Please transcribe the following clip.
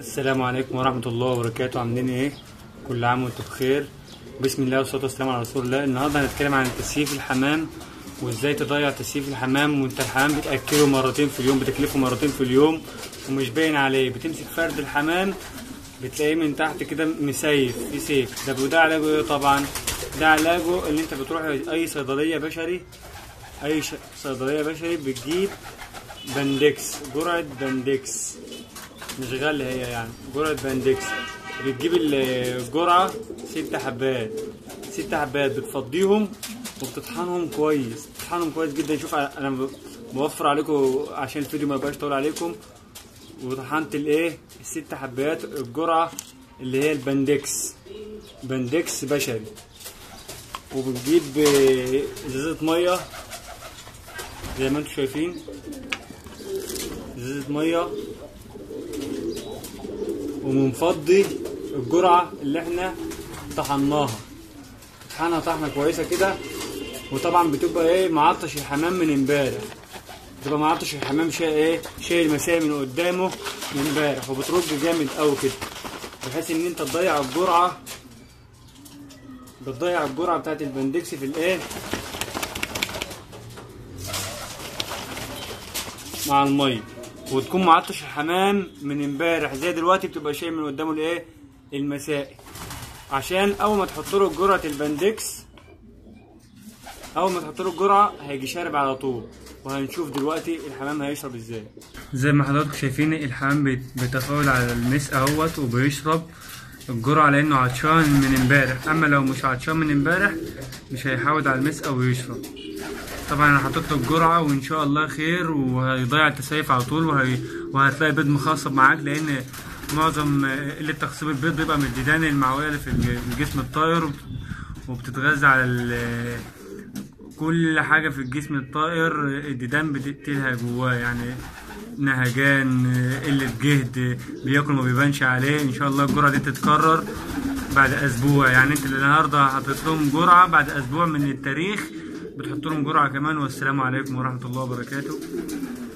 السلام عليكم ورحمة الله وبركاته عاملين ايه؟ كل عام وانتم بخير بسم الله والصلاة والسلام على رسول الله النهارده هنتكلم عن تسييف الحمام وازاي تضيع تسييف الحمام وانت الحمام بتأكله مرتين في اليوم بتكلفه مرتين في اليوم ومش باين عليه بتمسك فرد الحمام بتلاقيه من تحت كده مسيف في سيف ده وده علاجه ايه طبعا؟ ده علاجه ان انت بتروح اي صيدلية بشري اي ش- صيدلية بشري بتجيب بندكس جرعة بندكس مش غالية هي يعني جرعة باندكس بتجيب الجرعة ست حبات ست حبات بتفضيهم وبتطحنهم كويس بتطحنهم كويس جدا شوف انا ب- بوفر عليكم عشان الفيديو ما يبقاش طويل عليكم وطحنت الايه الست حبات الجرعة اللي هي الباندكس باندكس بشري وبتجيب آه، ازازة مية زي ما انتم شايفين ازازة مية ومنفضي الجرعة اللي احنا طحناها طحنها طحنة كويسة كده وطبعا بتبقى ايه معطش الحمام من امبارح بتبقى معطش الحمام شا ايه شايل مسائل من قدامه من امبارح وبترج جامد قوي كده بحيث ان انت تضيع الجرعة بتضيع الجرعة بتاعت البندكس في الايه مع الميه وتكون معطش الحمام من امبارح زي دلوقتي بتبقى شايل من قدامه الايه المسائل عشان اول ما تحط له جرعه البندكس اول ما تحط له الجرعه هيجي شارب على طول وهنشوف دلوقتي الحمام هيشرب ازاي زي ما حضراتكم شايفين الحمام بيت- بيتفاعل على المسق اهوت وبيشرب الجرعه لانه عطشان من امبارح اما لو مش عطشان من امبارح مش هيحاول على المسقه ويشرب طبعا انا حطيت له الجرعه وان شاء الله خير وهيضيع التسيف على طول وهي... وهتلاقي بيض مخصب معاك لان معظم قله تخصيب البيض بيبقى من الديدان المعويه اللي في الج- الجسم الطائر وبت- وبتتغذى على ال... كل حاجه في الجسم الطائر الديدان بتقتلها جواه يعني نهجان قله جهد بياكل ما بيبانش عليه ان شاء الله الجرعه دي تتكرر بعد اسبوع يعني انت النهارده حطيت لهم جرعه بعد اسبوع من التاريخ بتحط لهم جرعه كمان والسلام عليكم ورحمه الله وبركاته